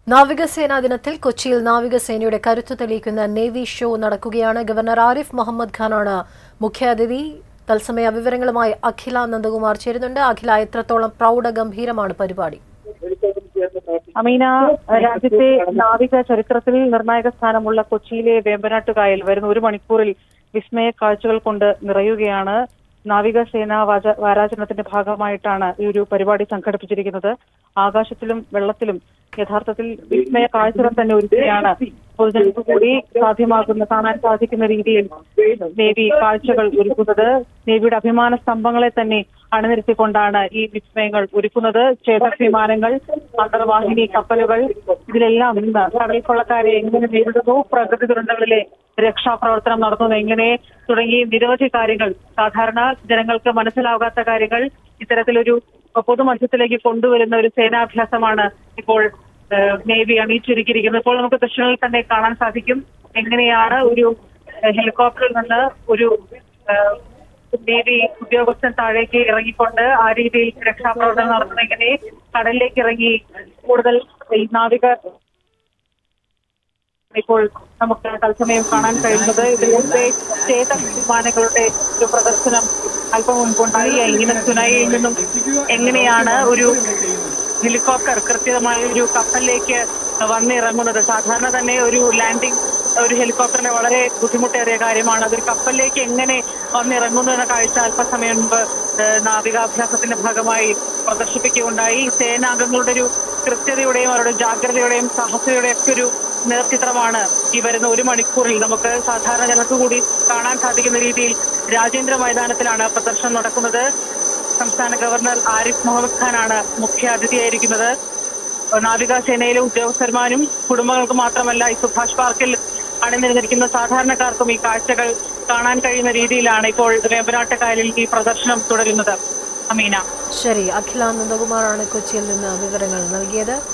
നാവികസേനാ ദിനത്തിൽ കൊച്ചിയിൽ നാവികസേനയുടെ കരുത്ത് തെളിയിക്കുന്ന നേവി ഷോ നടക്കുകയാണ് ഗവർണർ ആരിഫ് മുഹമ്മദ് ഖാനാണ് മുഖ്യാതിഥി തത്സമയ വിവരങ്ങളുമായി അഖില നന്ദകുമാർ ചേരുന്നുണ്ട് അഖില എത്രത്തോളം പ്രൗഢഗംഭീരമാണ് പരിപാടി അമീന രാജ്യത്തെ നാവിക ചരിത്രത്തിൽ നിർണായക സ്ഥാനമുള്ള കൊച്ചിയിലെ വേമ്പനാട്ടുകായൽ വരുന്ന ഒരു മണിക്കൂറിൽ വിസ്മയ കാഴ്ചകൾ കൊണ്ട് നിറയുകയാണ് നാവികസേന വാച- വാരാചരണത്തിന്റെ ഭാഗമായിട്ടാണ് ഈ ഒരു പരിപാടി സംഘടിപ്പിച്ചിരിക്കുന്നത് ആകാശത്തിലും വെള്ളത്തിലും യഥാർത്ഥത്തിൽ വിസ്മയ കാഴ്ചകൾ തന്നെ ഒരുക്കുകയാണ് പൊതുജനങ്ങൾക്ക് കൂടി സാധ്യമാകുന്ന കാണാൻ സാധിക്കുന്ന രീതിയിൽ നേവി കാഴ്ചകൾ ഒരുക്കുന്നത് നേവിയുടെ അഭിമാന സ്തംഭങ്ങളെ തന്നെ അണിനിരത്തിക്കൊണ്ടാണ് ഈ വിസ്മയങ്ങൾ ഒരുക്കുന്നത് ചേതക് വിമാനങ്ങൾ അന്തർവാഹിനി കപ്പലുകൾ ഇതിലെല്ലാം ഇന്ന് കടൽ കൊള്ളക്കാരെ എങ്ങനെ നേരിടുന്നു പ്രകൃതി ദുരന്തങ്ങളിലെ രക്ഷാപ്രവർത്തനം നടത്തുന്നു എങ്ങനെ തുടങ്ങി നിരവധി കാര്യങ്ങൾ സാധാരണ ജനങ്ങൾക്ക് മനസ്സിലാകാത്ത കാര്യങ്ങൾ ഇത്തരത്തിലൊരു പൊതുമധ്യത്തിലേക്ക് കൊണ്ടുവരുന്ന ഒരു സേനാഭ്യാസമാണ് ഇപ്പോൾ ഏഹ്, നേവി അണിയിച്ചൊരുക്കിയിരിക്കുന്നത് ഇപ്പോൾ നമുക്ക് ദൃശ്യങ്ങളിൽ തന്നെ കാണാൻ സാധിക്കും എങ്ങനെയാണ് ഒരു ഏഹ്, ഹെലികോപ്റ്ററിൽ നിന്ന് ഒരു ഏഹ്, നേവി ഉദ്യോഗസ്ഥൻ താഴേക്ക് ഇറങ്ങിക്കൊണ്ട് ആ രീതിയിൽ രക്ഷാപ്രവർത്തനം നടത്തുന്ന എങ്ങനെ കടലിലേക്ക് ഇറങ്ങി കൂടുതൽ ഈ നാവിക ഇപ്പോൾ നമുക്ക് തത്സമയം കാണാൻ കഴിയുന്നത് ഇതിലൂടെ ചേതക് വിമാനങ്ങളുടെ ഒരു പ്രദർശനം അല്പം മുൻപുണ്ടായി ഇങ്ങനെ സുനായിയിൽ നിന്നും എങ്ങനെയാണ് ഒരു ഹെലികോപ്റ്റർ കൃത്യമായ ഒരു കപ്പലിലേക്ക് വന്നിറങ്ങുന്നത് സാധാരണ തന്നെ ഒരു ലാൻഡിംഗ് ഒരു ഹെലികോപ്റ്ററിന്റെ വളരെ ബുദ്ധിമുട്ടേറിയ കാര്യമാണ് അതൊരു കപ്പലിലേക്ക് എങ്ങനെ വന്നിറങ്ങുന്നു എന്ന കാഴ്ച അല്പസമയം മുമ്പ് ഏഹ്, നാവികാഭ്യാസത്തിന്റെ ഭാഗമായി പ്രദർശിപ്പിക്കുകയുണ്ടായി സേനാംഗങ്ങളുടെ ഒരു കൃത്യതയുടെയും അവരുടെ ജാഗ്രതയുടെയും സാഹസികതയുടെയും ഒക്കെ ഒരു നേർചിത്രമാണ് ഈ വരുന്ന ഒരു മണിക്കൂറിൽ നമുക്ക് സാധാരണ ജനങ്ങൾക്ക് കൂടി കാണാൻ സാധിക്കുന്ന രീതിയിൽ രാജേന്ദ്ര മൈതാനത്തിലാണ് പ്രദർശനം നടക്കുന്നത് സംസ്ഥാന ഗവർണർ ആരിഫ് മുഹമ്മദ് ഖാനാണ് മുഖ്യ അതിഥിയായിരിക്കുന്നത് നാവികസേനയിലെ ഉദ്യോഗസ്ഥന്മാരും കുടുംബങ്ങൾക്ക് മാത്രമല്ല ഈ സുഭാഷ് പാർക്കിൽ അണിനിരന്നിരിക്കുന്ന സാധാരണക്കാർക്കും ഈ കാഴ്ചകൾ കാണാൻ കഴിയുന്ന രീതിയിലാണ് ഇപ്പോൾ വേമ്പനാട്ട് കായലിൽ ഈ പ്രദർശനം തുടരുന്നത് അമീന ശരി അഖില നന്ദകുമാറാണ് കൊച്ചിയിൽ നിന്ന് വിവരങ്ങൾ നൽകിയത്